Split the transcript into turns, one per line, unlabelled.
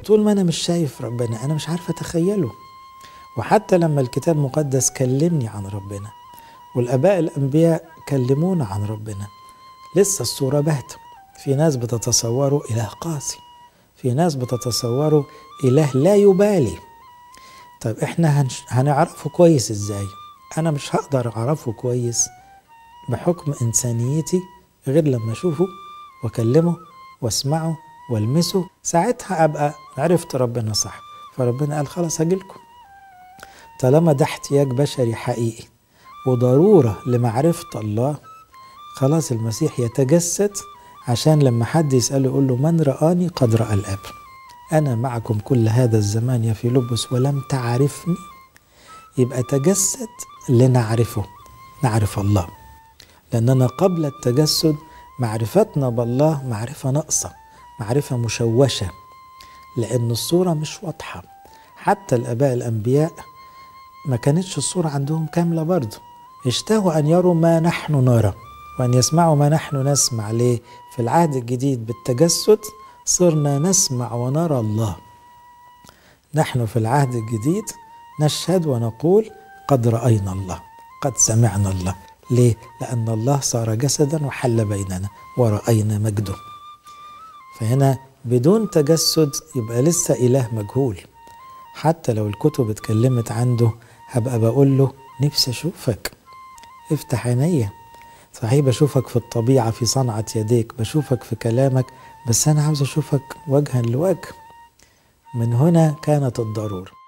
فطول ما أنا مش شايف ربنا أنا مش عارف أتخيله وحتى لما الكتاب المقدس كلمني عن ربنا والآباء الأنبياء كلمونا عن ربنا لسه الصورة باهتة في ناس بتتصوروا إله قاسي في ناس بتتصوروا إله لا يبالي طيب إحنا هنش... هنعرفه كويس إزاي أنا مش هقدر أعرفه كويس بحكم إنسانيتي غير لما أشوفه وأكلمه وأسمعه والمسه ساعتها أبقى عرفت ربنا صح فربنا قال خلاص هجيلكم طالما ده احتياج بشري حقيقي وضرورة لمعرفة الله خلاص المسيح يتجسد عشان لما حد يسأله يقول له من رآني قد رأى الآب أنا معكم كل هذا الزمان يا فيلبس ولم تعرفني يبقى تجسد لنعرفه نعرف الله لأننا قبل التجسد معرفتنا بالله معرفة ناقصة معرفة مشوشة لأن الصورة مش واضحة حتى الآباء الأنبياء ما كانتش الصورة عندهم كاملة برضه اشتهوا أن يروا ما نحن نرى وأن يسمعوا ما نحن نسمع ليه في العهد الجديد بالتجسد صرنا نسمع ونرى الله نحن في العهد الجديد نشهد ونقول قد رأينا الله قد سمعنا الله ليه؟ لأن الله صار جسدا وحل بيننا ورأينا مجده فهنا بدون تجسد يبقى لسه إله مجهول حتى لو الكتب اتكلمت عنده هبقى بقول له نفسي أشوفك افتح عينيا صحيح بشوفك في الطبيعة في صنعة يديك بشوفك في كلامك بس أنا عاوز أشوفك وجها لوجه من هنا كانت الضرورة